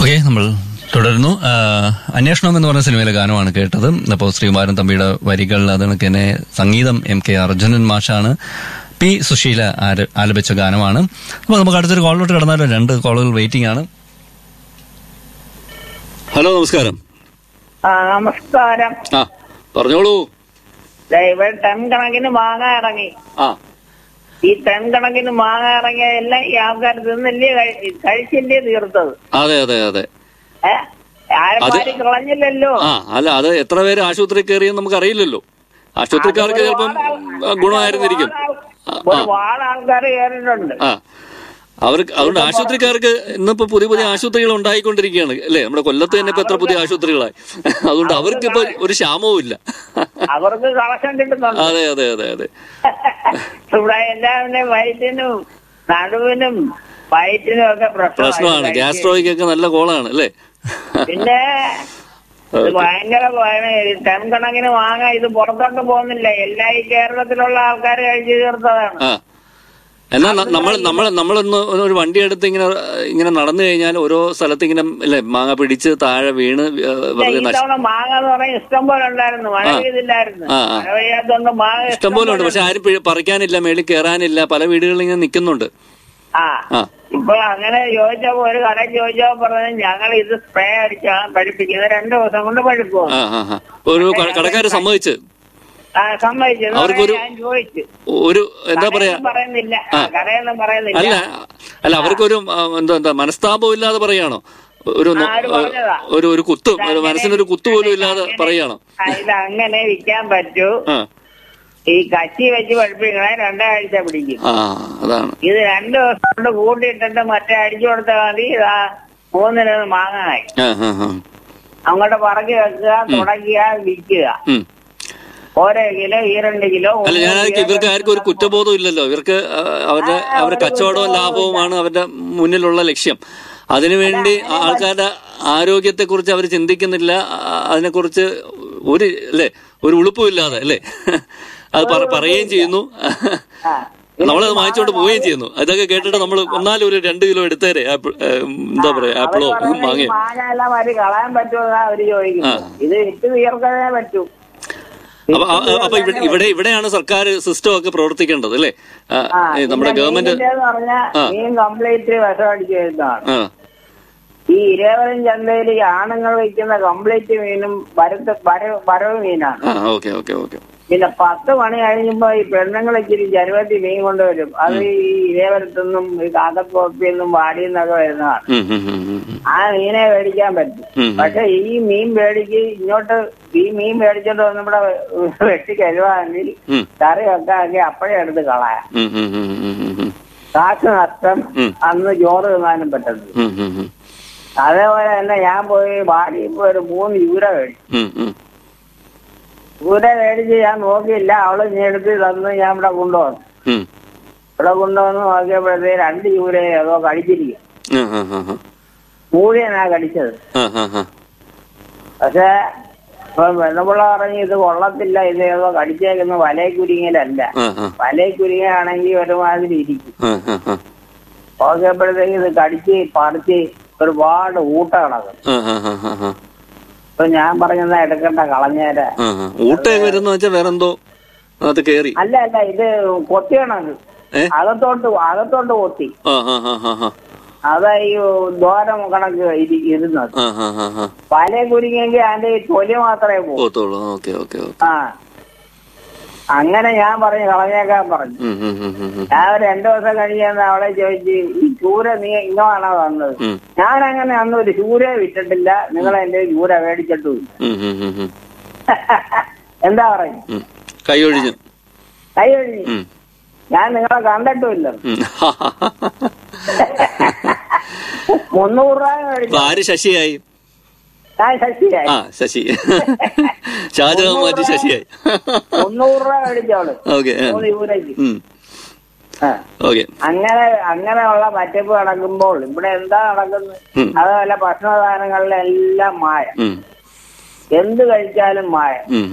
Okay നമ്മൾ തുടരുന്നു ആ, അന്വേഷണം എന്ന് പറഞ്ഞ സിനിമയിലെ ഗാനമാണ് കേട്ടത് അപ്പോൾ ശ്രീകുമാരൻ തമ്പിയുടെ വരികൾ അതിനൊക്കെ തന്നെ സംഗീതം എം കെ അർജുനൻ മാഷാണ് പി സുശീല ആര- ആലപിച്ച ഗാനമാണ് അപ്പോൾ നമുക്ക് അടുത്തൊരു കോളിലോട്ട് കടന്നാലോ രണ്ട് കോളുകൾ വെയിറ്റിംഗ് ആണ് ഹലോ നമസ്കാരം ആ നമസ്കാരം ആ പറഞ്ഞോളൂ ദേ ഇവിടെ ടൺ കണക്കിന് മാങ്ങ ഇറങ്ങി ആ ഈ ടൺ കണക്കിന് മാങ്ങ ഇറങ്ങിയ എല്ലാം ഈ ആൾക്കാർ തിന്നില്ലേ കഴി- കഴിച്ചില്ലേ തീർത്തത് അതെ അതെ അതെ ഏ ആരന്മാരും കളഞ്ഞില്ലല്ലോ ആ അല്ല അത് എത്ര പേര് ആശുപത്രി കയറിയെന്ന് നമുക്ക് അറിയില്ലല്ലോ ആശുപത്രിക്കാർക്ക് ചിലപ്പം ആ, ഗുണമായിരുന്നിരിക്കും ആ, ആ ഒരുപാട് ആൾക്കാർ കയറിയിട്ടുണ്ട് ആ അവർക്ക് അതുകൊണ്ട് ആശുപത്രിക്കാർക്ക് ഇന്നിപ്പോ പുതിയ പുതിയ ആശുപത്രികൾ ഉണ്ടായിക്കൊണ്ടിരിക്കുകയാണ് അല്ലേ നമ്മുടെ കൊല്ലത്ത് തന്നെ ഇപ്പൊ എത്ര പുതിയ ആശുപത്രികളായി അതുകൊണ്ട് അവർക്ക് ഇപ്പൊ ഒരു ക്ഷാമവും ഇല്ല അവർക്ക് കളക്ഷൻ കിട്ടുന്നുണ്ട് അതെ അതെ അതെ അതെ ഇവിടെ എല്ലാവരുടെയും വയറ്റിനും നടുവിനും വയറ്റിനും ഒക്കെ പ്രശ്നമാണ് പ്രശ്നമാണ് ഗ്യാസ്ട്രോയ്ക്കൊക്കെ നല്ല കോളാണ് അല്ലേ പിന്നെ ഇത് ഭയങ്കര ഭയ- ടൺ കണക്കിന് വാങ്ങാൻ ഇത് പുറത്തോട്ട് പോകുന്നില്ല എല്ലാ ഈ കേരളത്തിലുള്ള ആൾക്കാർ കഴിച്ചു തീർത്തതാണ് ആ എന്നാ ന- നമ്മൾ നമ്മൾ നമ്മളൊന്ന് ഒരു വണ്ടി എടുത്ത് ഇങ്ങനെ ഇങ്ങനെ നടന്നു കഴിഞ്ഞാൽ ഓരോ സ്ഥലത്ത് ഇങ്ങനെ അല്ലേ മാങ്ങ പിടിച്ച് താഴെ വീണ് ഏ, വെറുതെ നശ ഇത്തവണ മാങ്ങ എന്ന് പറഞ്ഞാൽ ഇഷ്ടം പോലെ ഉണ്ടായിരുന്നു മഴ പെയ്തില്ലായിരുന്നു ആ, ആ. മഴ പെയ്യാത്തോണ്ട് മാങ്ങ ഇഷ്ടം പോലെ ഉണ്ട് പക്ഷെ ആരും പിഴ- പറിക്കാനില്ല മേളിൽ കയറാനില്ല പല വീടുകളിൽ ഇങ്ങനെ നിൽക്കുന്നുണ്ട് ആ ആ ഇപ്പൊ അങ്ങനെ ചോദിച്ചപ്പോ ഒരു കടയിൽ ചോദിച്ചപ്പോ പറഞ്ഞത് ഞങ്ങൾ ഇത് സ്പ്രേ അടിച്ചാണ് പഠിപ്പിക്കുന്നത് രണ്ടു ദിവസം കൊണ്ട് പഠിക്കും ആ ആ ആ. ഒരു കടക്കാര് സമ്മതിച്ച് ആ സമ്മതിച്ചു എന്ന് അവർക്കൊരു- പറഞ്ഞാൽ ഞാൻ ചോദിച്ചു ഒരു എന്താ പറയാ കടയൊന്നും പറയുന്നില്ല ആ, കടയൊന്നും പറയുന്നില്ല അല്ല അല്ല അവർക്കൊരു ആ, എന്താ എന്താ മനസ്താപം ഇല്ലാതെ പറയാണോ ഒരു നൊ- ആര് പറഞ്ഞതാ? ഒരു ഒരു കുത്തും ഒരു മനസ്സിനൊരു കുത്തു പോലും ഇല്ലാതെ പറയാണോ ആ, ഇത് അങ്ങനെ വിൽക്കാൻ പറ്റൂ ആ ഈ കച്ചി വെച്ച് പഠിപ്പിക്കണേ രണ്ടാഴ്ച പിടിക്കും ആ അതാണ് ഇത് രണ്ടു ദിവസം കൊണ്ട് കൂട്ടിയിട്ടിട്ട് മറ്റേ അടിച്ചു കൊടുത്താൽ മതി ഇതാ മൂന്നിന് മാങ്ങായി ആ ആ ആ അങ്ങോട്ട് പറക്കി വെക്കുക തുടയ്ക്കുക വിൽക്കുക ഉം. ഓരോ കിലോ ഈ രണ്ട് കിലോ അല്ല ഞാൻ മൂന്ന് കിലോ ഇവർക്ക് ആർക്കും ഒരു കുറ്റബോധം ഇല്ലല്ലോ ഇവർക്ക് ആ, അവരുടെ അവരുടെ കച്ചവടവും ലാഭവുമാണ് അവരുടെ മുന്നിലുള്ള ലക്ഷ്യം അതിനുവേണ്ടി ആൾക്കാരുടെ ആരോഗ്യത്തെ കുറിച്ച് അവർ ചിന്തിക്കുന്നില്ല ആ, അതിനെക്കുറിച്ച് ഒരു അല്ലേ ഒരു ഉളുപ്പുമില്ലാതെ അല്ലേ അത് പറ- പറയുകയും ചെയ്യുന്നു ആ. നമ്മളത് വാങ്ങിച്ചോണ്ട് പോവുകയും ചെയ്യുന്നു ഇതൊക്കെ കേട്ടിട്ട് നമ്മൾ ഒന്നാലും ഒരു രണ്ട് കിലോ എടുത്തേരെ ആപ്പിൾ ഏ, എന്താ പറയാ അവര് ആപ്പിളോ പറയുന്നത് ഈ മാങ്ങയോ മാങ്ങ എല്ലാം വരി കളയാൻ പറ്റുമെന്നാ അവര് ചോദിക്കുന്നത് ഇത് വിറ്റ് തീർക്കാനേ പറ്റൂ അപ്പൊ ആ, ആ, അപ്പൊ ഇവിടെ ഇവിടെ ഇവിടെയാണ് സർക്കാർ സിസ്റ്റം ഒക്കെ പ്രവർത്തിക്കേണ്ടത് അല്ലേ ആ, ആ, ഏ, നമ്മുടെ പിന്നെ ഗവൺമെന്റ് മീനിന്റേന്ന് പറഞ്ഞാ ആ. മീൻ കംപ്ലീറ്റ് വിഷം അടിച്ചു വരുന്നതാണ് ആ ഈ ഇരവരം ചന്തയിൽ ഈ ആണുങ്ങൾ വയ്ക്കുന്ന കംപ്ലീറ്റ് മീനും വരത്ത് വര- വരവ് മീനാണ് ആ ഓക്കെ ഓക്കെ ഓക്കെ പിന്നെ പത്ത് മണി കഴിഞ്ഞപ്പോ ഈ പെണ്ണുങ്ങൾ ഇച്ചിരി ജനുവത്തി മീൻ കൊണ്ടുവരും അത് ഈ ഇരവരത്തുനിന്നും ഈ കാക്കത്തോപ്പിൽ നിന്നും വാടിയിൽ നിന്നൊക്കെ വരുന്നതാണ് ഉം, ഉം, ഉം, ഉം, ഉം. ആ മീനെ മേടിക്കാൻ പറ്റും ഉം. പക്ഷെ ഈ മീൻ മേടിക്ക് ഇങ്ങോട്ട് ഈ മീൻ മേടിച്ചോണ്ട് വന്ന് ഇവിടെ വെട്ടി കരുവാണെങ്കിൽ ഉം. കറി വെക്കാമെങ്കിൽ അപ്പോഴേ എടുത്ത് കളയാം ഉം, ഉം, ഉം, ഉം, ഉം, ഉം. കാശ് നഷ്ടം ഉം. അന്ന് ചോറ് തിന്നാനും പറ്റുന്നത് ഉം, ഉം, ഉം. അതേപോലെ തന്നെ ഞാൻ പോയി വാടിയിൽ പോയി ഒരു മൂന്ന് യൂര മേടിച്ചു ഉം, ഉം. യൂര മേടിച്ച് ഞാൻ നോക്കിയില്ല അവള് ഞാൻ എടുത്ത് തന്ന് ഞാൻ ഇവിടെ കൊണ്ടുവന്നു ഉം. ഇവിടെ കൊണ്ടുവന്ന് നോക്കിയപ്പോഴത്തേ രണ്ട് യൂര ഏതോ കടിച്ചിരിക്കും ആ, ആ, ആ, ആ. മൂഴിയനാ കടിച്ചത് ആ, ആ, ആ. പക്ഷെ ഇപ്പൊ വെണ്ണപിള്ള പറഞ്ഞ് ഇത് കൊള്ളത്തില്ല ഇത് ഏതോ കടിച്ചേക്കുന്ന വലയെ കുരുങ്ങിലല്ല ആ, ആ. വലയെ കുരുങ്ങയാണെങ്കിൽ ഒരുമാതിരി ഇരിക്കും ആ, ആ, ആ. നോക്കിയപ്പോഴത്തേക്ക് ഇത് കടിച്ച് പറിച്ച് ഒരുപാട് ഊട്ട കിടക്കും ആ, ആ, ആ, ആ, ആ. അപ്പൊ ഞാൻ പറഞ്ഞാ എടുക്കണ്ട കളഞ്ഞേരാ ആ, ആ. ഊട്ട വരുന്ന വെച്ചാൽ വേറെന്തോ അത് കേറി അല്ല അല്ല ഇത് കൊത്തിയണത് ഏ? അകത്തോട്ട് അകത്തോട്ട് കൊത്തി ആ ആ ആ ആ ആ. അതാ ഈ ദ്വാരം കണക്ക് ഇരി- ഇരുന്നത് ആ ആ ആ ആ. പല കുരുങ്ങിയെങ്കിൽ അതിന്റെ ഈ തൊലി മാത്രമേ പോകും പോത്തോളൂ ഓക്കെ ഓക്കെ ഓക്കെ ആ അങ്ങനെ ഞാൻ പറഞ്ഞു കളഞ്ഞേക്കാൻ പറഞ്ഞു ഉം, ഉം, ഉം, ഉം, ഉം. ഞാൻ ഒരു രണ്ടു ദിവസം കഴിഞ്ഞാൽ അവളെ ചോദിച്ച് ഈ ചൂര നീ ഇങ്ങോട്ടാണോ തന്നത് ഉം. ഞാൻ അങ്ങനെ അന്ന് ഒരു ചൂര വിറ്റിട്ടില്ല നിങ്ങൾ എന്റെ ചൂര മേടിച്ചിട്ടുമില്ല ഉം, ഉം, ഉം, ഉം. എന്താ പറയും ഉം. കൈ ഒഴിഞ്ഞു കൈ കഴിഞ്ഞു ഉം. ഞാൻ നിങ്ങളെ കണ്ടിട്ടുമില്ല ഉം. മുന്നൂറ് രൂപ അപ്പൊ മേടിച്ചു ആര് ശശിയായി ഞാൻ ശശിയായി ആ ശശി ഷാജഹാൻ മാറ്റി ശശിയായി മുന്നൂറ് രൂപ മേടിച്ചോള് ഓക്കെ മൂന്ന് ചൂരയ്ക്ക് ആ. ഓക്കെ അങ്ങനെ അങ്ങനെയുള്ള പറ്റിപ്പ് നടക്കുമ്പോൾ ഇവിടെ എന്താ നടക്കുന്നത് ഉം. അതുപോലെ ഭക്ഷണ സാധനങ്ങളിലെല്ലാം മായ ഉം എന്ത് കഴിച്ചാലും മായ ഉം